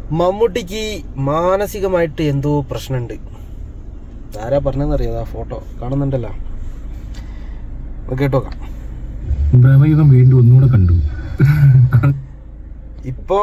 മമ്മൂട്ടിക്ക് മാനസികമായിട്ട് എന്തോ പ്രശ്നമുണ്ട് ആരാ പറഞ്ഞതെന്നറിയാം ആ ഫോട്ടോ കാണുന്നുണ്ടല്ലോ നമുക്ക് കേട്ടോക്കാം ഭ്രമയുഗം വീണ്ടും ഒന്നുകൂടെ കണ്ടു ഇപ്പോ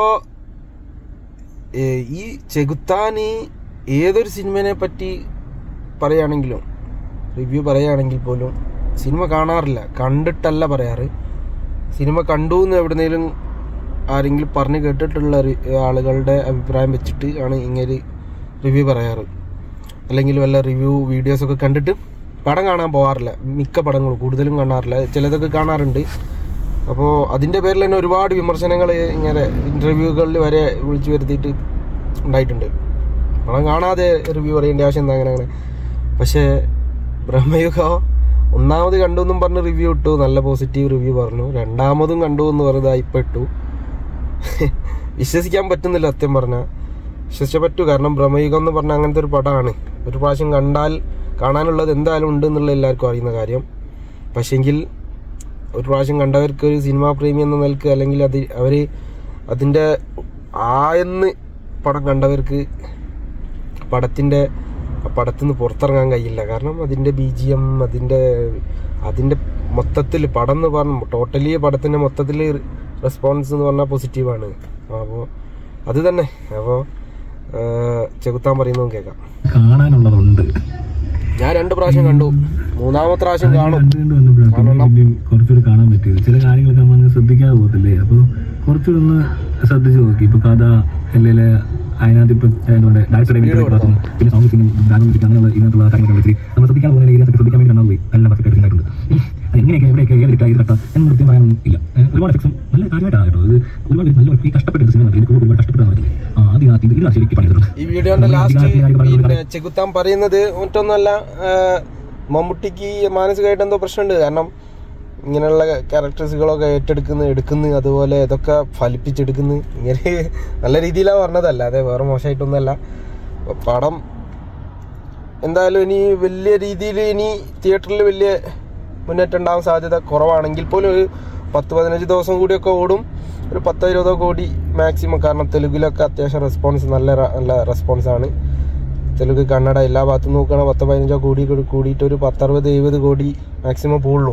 ഏ, ഈ ചെകുത്താന് ഏതൊരു സിനിമനെ പറ്റി പറയുകയാണെങ്കിലും റിവ്യൂ പറയുകയാണെങ്കിൽ പോലും സിനിമ കാണാറില്ല കണ്ടിട്ടല്ല പറയാറ് സിനിമ കണ്ടു എന്ന് എവിടുന്നേലും ആരെങ്കിലും പറഞ്ഞു കേട്ടിട്ടുള്ള റി- ആളുകളുടെ അഭിപ്രായം വെച്ചിട്ട് ആണ് ഇങ്ങനെ റിവ്യൂ പറയാറ് അല്ലെങ്കിൽ വല്ല റിവ്യൂ വീഡിയോസൊക്കെ കണ്ടിട്ട് പടം കാണാൻ പോകാറില്ല മിക്ക പടങ്ങളും കൂടുതലും കാണാറില്ല ചിലതൊക്കെ കാണാറുണ്ട് അപ്പോൾ അതിൻ്റെ പേരിൽ തന്നെ ഒരുപാട് വിമർശനങ്ങൾ ഇങ്ങനെ ഇൻ്റർവ്യൂകളിൽ വരെ വിളിച്ചു വരുത്തിയിട്ട് ഉണ്ടായിട്ടുണ്ട് പടം കാണാതെ റിവ്യൂ പറയേണ്ട ആവശ്യം എന്താ അങ്ങനെ അങ്ങനെ പക്ഷേ ബ്രഹ്മയുഗം ഒന്നാമത് കണ്ടു എന്നും പറഞ്ഞ് റിവ്യൂ ഇട്ടു നല്ല പോസിറ്റീവ് റിവ്യൂ പറഞ്ഞു രണ്ടാമതും കണ്ടു എന്ന് പറഞ്ഞത് ഇപ്പം ഇട്ടു വിശ്വസിക്കാൻ പറ്റുന്നില്ല സത്യം പറഞ്ഞാൽ വിശ്വസിച്ച പറ്റൂ കാരണം ബ്രഹ്മയുഗം എന്ന് പറഞ്ഞാൽ അങ്ങനത്തെ ഒരു പടമാണ് ഒരു പ്രാവശ്യം കണ്ടാൽ കാണാനുള്ളത് എന്തായാലും ഉണ്ട് എന്നുള്ള എല്ലാവർക്കും അറിയുന്ന കാര്യം പക്ഷെങ്കിൽ ഒരു പ്രാവശ്യം കണ്ടവർക്ക് ഒരു സിനിമാ പ്രേമി എന്ന നിലക്ക് അല്ലെങ്കിൽ അത് അവർ അതിൻ്റെ ആയെന്ന് പടം കണ്ടവർക്ക് പടത്തിൻ്റെ പടത്തിൽ നിന്ന് പുറത്തിറങ്ങാൻ കഴിയില്ല കാരണം അതിൻ്റെ ബി ജി എം അതിൻ്റെ അതിൻ്റെ മൊത്തത്തിൽ പടം എന്ന് പറഞ്ഞ ടോട്ടലി പടത്തിൻ്റെ മൊത്തത്തിൽ റെസ്പോൺസ് എന്ന് പറഞ്ഞാൽ പോസിറ്റീവാണ് അപ്പോൾ അത് തന്നെ അപ്പോൾ ചെകുത്താൻ പറയുന്നതും കേൾക്കാം കാണാനുള്ളതുണ്ട് ഞാൻ രണ്ട് പ്രാവശ്യം കണ്ടു മൂന്നാമത്തെ പ്രാവശ്യം കാണും കണ്ടു കണ്ടു വന്നപ്പോഴാണ് പിന്നെ പിന്നെയും കുറച്ചുകൂടി കാണാൻ പറ്റിയത് ചില കാര്യങ്ങളൊക്കെ നമ്മൾ അങ്ങ് ശ്രദ്ധിക്കാതെ പോകത്തില്ലേ അപ്പോൾ കുറച്ചുകൂടി ഒന്ന് ശ്രദ്ധിച്ചു നോക്കി ഇപ്പൊ കഥ അല്ലെങ്കിൽ അതിനകത്ത് ഇപ്പൊ എന്തുകൊണ്ട് ഡയറക്ടറുടെ പിന്നെ സൗണ്ട് പിന്നെ ബാക്ക്ഗ്രൗണ്ട് മ്യൂസിക് അങ്ങനെയുള്ള ഇതിനകത്തുള്ള കാര്യങ്ങളൊക്കെ വെച്ചിട്ട് നമ്മൾ ശ്രദ്ധിക്കാൻ പോകുന്ന ഏരിയസ് ശ്രദ്ധിക്കാൻ വേണ്ടി കണ്ടാൽ പോയി എല്ലാം പെർഫെക്റ്റ് ആയിട്ട് ഉണ്ടായിട്ടുണ്ട് അത് എങ്ങനെയൊക്കെ എവിടെയൊക്കെ ഏത് കിട്ടാ ഇത് കട്ടാ എന്ന് കൃത്യം പറയാനൊന്നും ഇല്ല ഏഹ് ഒരുപാട് എഫക്ട്സും നല്ല കാര്യമായിട്ടാണ് കേട്ടോ ഇത് ഒരുപാട് നല്ല ഈ കഷ്ടപ്പെട്ട സിനിമ എനിക്ക് ഒരുപാട് കഷ്ടപ്പെട്ടാൽ പറ്റില്ല ആ അത് ഇതിനകത്ത് ഇത് ഇല്ല ശരിക്കും പണിയെടുക്കണം ഈ വീഡിയോന്റെ ലാസ്റ്റ് പിന്നെ ചെകുത്താൻ പറയുന്നത് മറ്റൊന്നല്ല ആ, മമ്മൂട്ടിക്ക് മാനസികമായിട്ട് എന്തോ പ്രശ്നമുണ്ട് കാരണം ഇങ്ങനെയുള്ള ക്യാരക്ടേഴ്സുകളൊക്കെ ഏറ്റെടുക്കുന്നു എടുക്കുന്നു അതുപോലെ ഇതൊക്കെ ഫലിപ്പിച്ചെടുക്കുന്നു ഇങ്ങനെ നല്ല രീതിയിലാണ് പറഞ്ഞതല്ല അതെ വേറെ മോശമായിട്ടൊന്നുമല്ല അപ്പൊ പടം എന്തായാലും ഇനി വലിയ രീതിയിൽ ഇനി തിയേറ്ററിൽ വലിയ മുന്നേറ്റം ഉണ്ടാവാൻ സാധ്യത കുറവാണെങ്കിൽ പോലും ഒരു പത്ത് പതിനഞ്ച് ദിവസം കൂടിയൊക്കെ ഓടും ഒരു പത്തോ ഇരുപതോ കോടി മാക്സിമം കാരണം തെലുങ്കിലൊക്കെ അത്യാവശ്യം റെസ്പോൺസ് നല്ല ര- നല്ല റെസ്പോൺസ് ആണ് തെലുങ്ക് കന്നഡ എല്ലാ ഭാഗത്തും നോക്കുകയാണെങ്കിൽ പത്തോ പതിനഞ്ചോ കോടി കൂടി- കൂടിയിട്ട് ഒരു പത്തറുപത് എഴുപത് കോടി മാക്സിമം പോകുള്ളൂ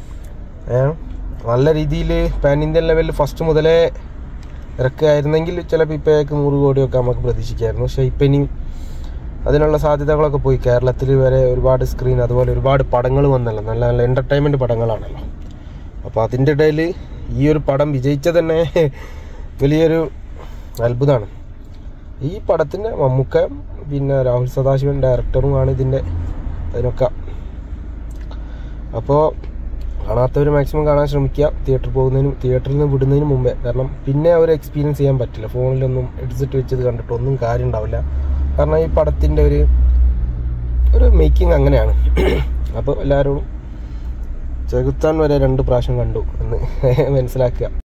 ഏ നല്ല രീതിയിൽ പാൻ ഇന്ത്യൻ ലെവലിൽ ഫസ്റ്റ് മുതലേ ഇറക്കുകയായിരുന്നെങ്കിൽ ചിലപ്പോൾ ഇപ്പോഴേക്ക് നൂറ് കോടിയൊക്കെ നമുക്ക് പ്രതീക്ഷിക്കായിരുന്നു പക്ഷേ ഇപ്പം ഇനി അതിനുള്ള സാധ്യതകളൊക്കെ പോയി കേരളത്തിൽ വരെ ഒരുപാട് സ്ക്രീൻ അതുപോലെ ഒരുപാട് പടങ്ങൾ വന്നല്ലോ നല്ല നല്ല എൻ്റർടൈൻമെൻറ്റ് പടങ്ങളാണല്ലോ അപ്പോൾ അതിൻ്റെ ഇടയിൽ ഈ ഒരു പടം വിജയിച്ച തന്നെ വലിയൊരു അത്ഭുതമാണ് ഈ പടത്തിൻ്റെ മമ്മൂക്ക പിന്നെ രാഹുൽ സദാശിവൻ ഡയറക്ടറുമാണ് ഇതിൻ്റെ അതിനൊക്കെ അപ്പോൾ കാണാത്തവർ മാക്സിമം കാണാൻ ശ്രമിക്കുക തിയേറ്ററിൽ പോകുന്നതിനും തിയേറ്ററിൽ നിന്ന് വിടുന്നതിന് മുമ്പേ കാരണം പിന്നെ അവർ എക്സ്പീരിയൻസ് ചെയ്യാൻ പറ്റില്ല ഫോണിലൊന്നും ഹെഡ്സെറ്റ് വെച്ചത് കണ്ടിട്ട് ഒന്നും കാര്യം ഉണ്ടാവില്ല കാരണം ഈ പടത്തിൻ്റെ ഒരു ഒരു മേക്കിംഗ് അങ്ങനെയാണ് അപ്പോൾ എല്ലാവരോടും ചെകുത്താൻ വരെ രണ്ട് പ്രാവശ്യം കണ്ടു എന്ന് മനസ്സിലാക്കുക